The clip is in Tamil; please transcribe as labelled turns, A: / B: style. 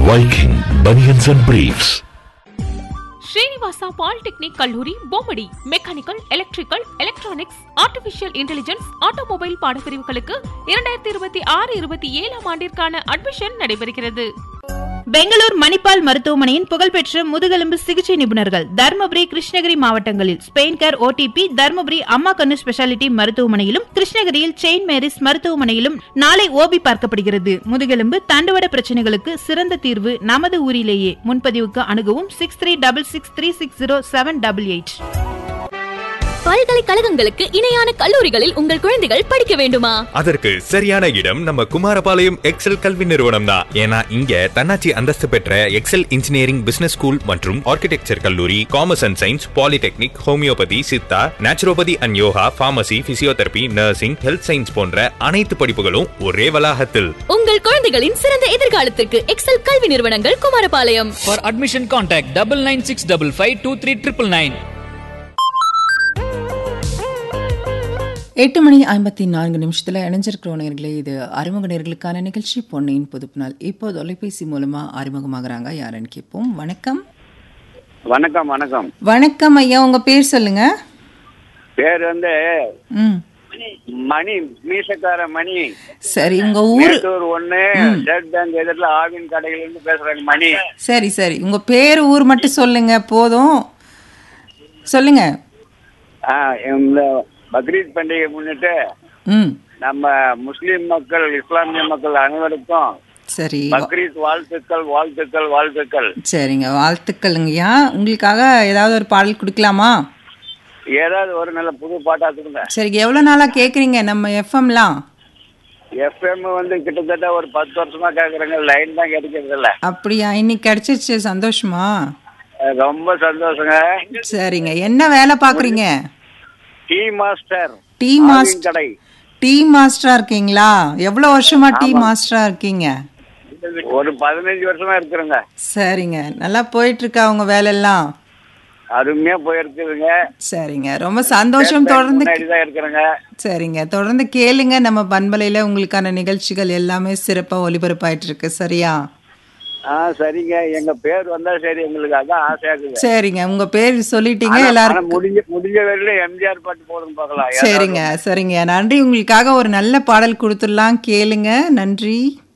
A: Viking Bunions and Briefs.
B: Srinivasa polytechnic கல்லூரி Bommidi mechanical electrical electronics artificial intelligence automobile பாடப்பிரிவுகளுக்கு இரண்டாயிரத்தி இருபத்தி ஆறு இருபத்தி ஏழாம் ஆண்டிற்கான அட்மிஷன் நடைபெறுகிறது
C: பெங்களூர் மணிப்பால் மருத்துவமனையின் புகழ்பெற்ற முதுகெலும்பு சிகிச்சை நிபுணர்கள் தருமபுரி கிருஷ்ணகிரி மாவட்டங்களில் ஸ்பெயின் கேர் ஓடிபி தருமபுரி அம்மா கண்ணு ஸ்பெஷாலிட்டி மருத்துவமனையிலும் கிருஷ்ணகிரியில் செயின்ட் மேரிஸ் மருத்துவமனையிலும் நாளை ஓபி பார்க்கப்படுகிறது முதுகெலும்பு தண்டுவட பிரச்சனைகளுக்கு சிறந்த தீர்வு நமது ஊரிலேயே முன்பதிவுக்கு அணுகவும் six three double six three six zero seven double eight
D: பல்கலைக்கழகங்களுக்கு இணையான கல்லூரிகளில் உங்கள் குழந்தைகள் படிக்க வேண்டுமா
E: அதற்கு சரியான இடம் நம்ம குமாரபாளையம் எக்ஸல் கல்வி நிறுவனம் தான் ஏன்னா இங்க தன்னாட்சி அந்தஸ்து பெற்ற எக்ஸல் இன்ஜினியரிங் பிசினஸ் ஸ்கூல் மற்றும் ஆர்கிடெக்சர் கல்லூரி commerce and science polytechnic homeopathy Siddha naturopathy and yoga pharmacy physiotherapy nursing health science போன்ற அனைத்து படிப்புகளும் ஒரே வளாகத்தில்
D: உங்கள் குழந்தைகளின் சிறந்த எதிர்காலத்திற்கு எக்ஸல் கல்வி நிறுவனங்கள் Kumarapalayam
F: For admission, contact double nine six double five two three triple nine.
G: எட்டு மணி ஐம்பத்தி நான்கு நிமிஷத்தில் இணைஞ்சிருக்கிற நேர்களே இது அறிமுக நேர்களுக்கான நிகழ்ச்சி பொன்னையின் புதுப்பு நாள் இப்போ தொலைபேசி மூலமா அறிமுகமாகறாங்க யாருன்னு கேட்போம் வணக்கம்
H: வணக்கம் வணக்கம்
G: வணக்கம் ஐயா உங்க பேர் சொல்லுங்க
H: பேர் வந்து
G: ம்
H: மணி மீசக்கார மணி
G: சரி உங்க ஊரு
H: மேட்டூர் ஒண்ணு ஸ்டேட் பேங்க் எதிரில் ஆவின் கடையில இருந்து பேசுறாங்க மணி
G: சரி சரி உங்க பேர் ஊர் மட்டும் சொல்லுங்க போதும் சொல்லுங்க
H: ஆ, இந்த பக்ரீத் பண்டிகை முன்னிட்டு
G: ம்
H: நம்ம முஸ்லிம் மக்கள் இஸ்லாமிய மக்கள் அனைவருக்கும்
G: சரி
H: பக்ரீத் வாழ்த்துக்கள் வாழ்த்துக்கள் வாழ்த்துக்கள்
G: சரிங்க வாழ்த்துக்கள்ங்கய்யா உங்களுக்காக ஏதாவது ஒரு பாடல் கொடுக்கலாமா
H: ஏதாவது ஒரு நல்ல புது பாட்டா கொடுங்க
G: சரி எவ்வளோ நாளாக கேட்குறீங்க நம்ம எஃப்எம்லாம்
H: எஃப்எம் வந்து கிட்டத்தட்ட ஒரு பத்து வருஷமா கேக்குறாங்க லைன் தான் கிடைக்கிறது இல்ல
G: அப்படியா இன்னைக்கு கிடைச்சிருச்சு சந்தோஷமா
H: ரொம்ப சந்தோஷங்க
G: சரிங்க என்ன வேலை பார்க்குறீங்க
H: tea master
G: tea
H: Aavin
G: master
H: கடை
G: டீ மாஸ்டரா இருக்கீங்களா எவ்வளோ வருஷமா டீ மாஸ்டரா இருக்கீங்க
H: ஒரு பதினஞ்சு வருஷமா இருக்கிறேங்க
G: சரிங்க நல்லா போயிட்டு இருக்கா உங்க வேலையெல்லாம்
H: அருமையா போயிருக்குதுங்க
G: சரிங்க ரொம்ப சந்தோஷம் தொடர்ந்து
H: முன்னாடி தான் இருக்கிறேங்க
G: சரிங்க தொடர்ந்து கேளுங்க நம்ம பண்பலையில உங்களுக்கான நிகழ்ச்சிகள் எல்லாமே சிறப்பா ஒளிபரப்பாயிட்டு இருக்கு சரியா
H: ஆ சரிங்க எங்க பேர் வந்தா சரி எங்களுக்கு அதான் ஆசையா இருக்குது
G: சரிங்க உங்க பேர் சொல்லிட்டீங்க
H: ஆனா- ஆனா
G: எல்லாரும்
H: முடிஞ்ச முடிஞ்ச வரையில எம்ஜிஆர் பாட்டு போடுங்க பார்க்கலாம்
G: சரிங்க சரிங்க நன்றி உங்களுக்காக ஒரு நல்ல பாடல் கொடுத்துடலாம் கேளுங்க நன்றி